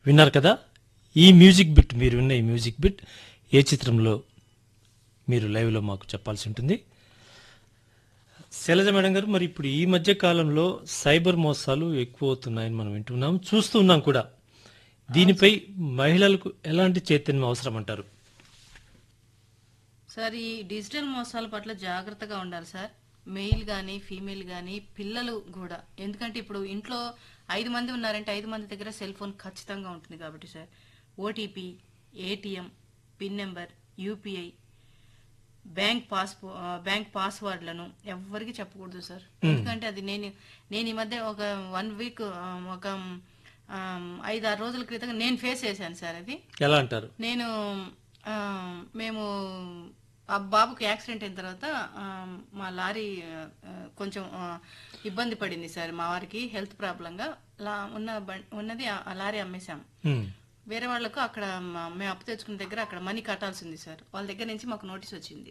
విన్నారు కదా ఈ మ్యూజిక్ బిట్ మీరు విన్న ఈ మ్యూజిక్ బిట్ ఏ చిత్రంలో మీరు లైవ్లో మాకు చెప్పాల్సి ఉంటుంది శైలజ మేడం గారు మరి ఇప్పుడు ఈ మధ్య కాలంలో సైబర్ మోసాలు ఎక్కువ అవుతున్నాయని మనం వింటున్నాం చూస్తున్నాం కూడా దీనిపై మహిళలకు ఎలాంటి చైతన్యం అవసరం అంటారు సార్ ఈ డిజిటల్ మోసాల పట్ల జాగ్రత్తగా ఉండాలి సార్ మెయిల్ కానీ ఫీమేల్ కానీ పిల్లలు కూడా ఎందుకంటే ఇప్పుడు ఇంట్లో ఐదు మంది ఉన్నారంటే ఐదు మంది దగ్గర సెల్ ఫోన్ ఖచ్చితంగా ఉంటుంది కాబట్టి sir OTP ATM PIN number UPI bank pass bank పాస్వర్డ్లను ఎవ్వరికి చెప్పకూడదు సార్ ఎందుకంటే అది నేను నేను ఈ మధ్య ఒక వన్ వీక్ ఒక ఐదు ఆరు రోజుల క్రితం నేను ఫేస్ చేశాను సార్ అది ఎలా అంటారు నేను ఆ, మేము ఆ బాబుకి యాక్సిడెంట్ అయిన తర్వాత ఆ, మా లారీ ఆ, కొంచెం ఆ, ఇబ్బంది పడింది సార్ మా వారికి హెల్త్ ప్రాబ్లంగా లా ఉన్న బం- ఉన్నది ఆ ఆ లారీ అమ్మేశాం హ్మ్. వేరే వాళ్ళకు అక్కడ మ- మేము అప్పు తెచ్చుకున్న దగ్గర అక్కడ మనీ కట్టాల్సింది సార్ వాళ్ళ దగ్గర నుంచి మాకు నోటీస్ వచ్చింది